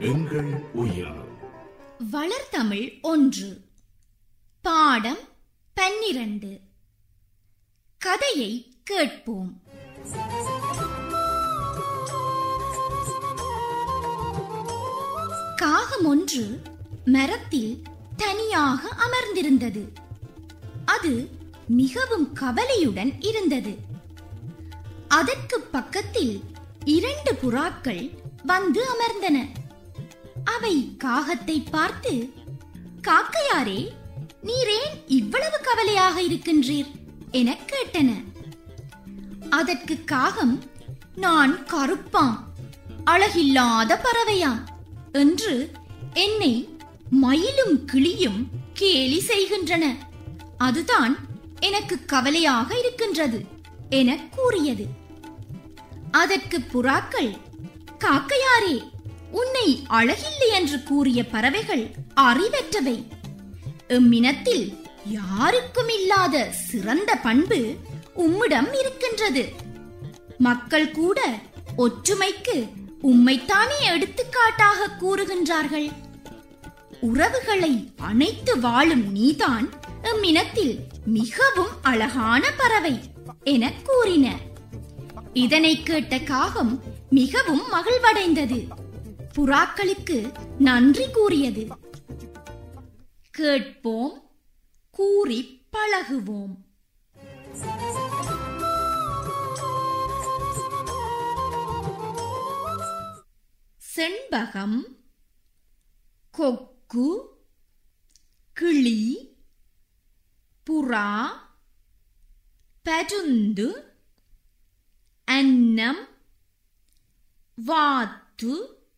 எங்கள் உயிர் வளர்தமிழ் ஒன்று பாடம் பன்னிரண்டு கதையை கேட்போம் காகம் ஒன்று மரத்தில் தனியாக அமர்ந்திருந்தது அது மிகவும் கவலையுடன் இருந்தது அதற்கு பக்கத்தில் இரண்டு புறாக்கள் வந்து அமர்ந்தன அவை காகத்தை பார்த்து காக்கையாரே நீரேன் இவ்வளவு கவலையாக இருக்கின்றீர் எனக் கேட்டன அதற்கு காகம் நான் கருப்பாம் அழகில்லாத பறவையாம் என்று என்னை மயிலும் கிளியும் கேலி செய்கின்றன அதுதான் எனக்கு கவலையாக இருக்கின்றது எனக் கூறியது அதற்கு புறாக்கள் காக்கையாரே உன்னை அழகில்லை என்று கூறிய பறவைகள் அறிவற்றவை எம்மினத்தில் யாருக்கும் இல்லாத சிறந்த பண்பு உம்மிடம் இருக்கின்றது மக்கள் கூட ஒற்றுமைக்கு உம்மைத்தானே எடுத்துக்காட்டாக கூறுகின்றார்கள் உறவுகளை அணைத்து வாழும் நீதான் எம்மினத்தில் மிகவும் அழகான பறவை எனக் கூறின இதனை கேட்ட காகம் மிகவும் மகிழ்வடைந்தது புறாக்களுக்கு நன்றி கூறியது கேட்போம் கூறி பழகுவோம் செண்பகம் கொக்கு கிளி புறா பருந்து அன்னம் வாத்து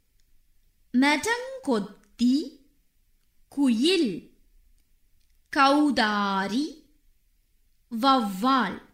மரங்கொத்தி குயில் கௌதாரி வவ்வால்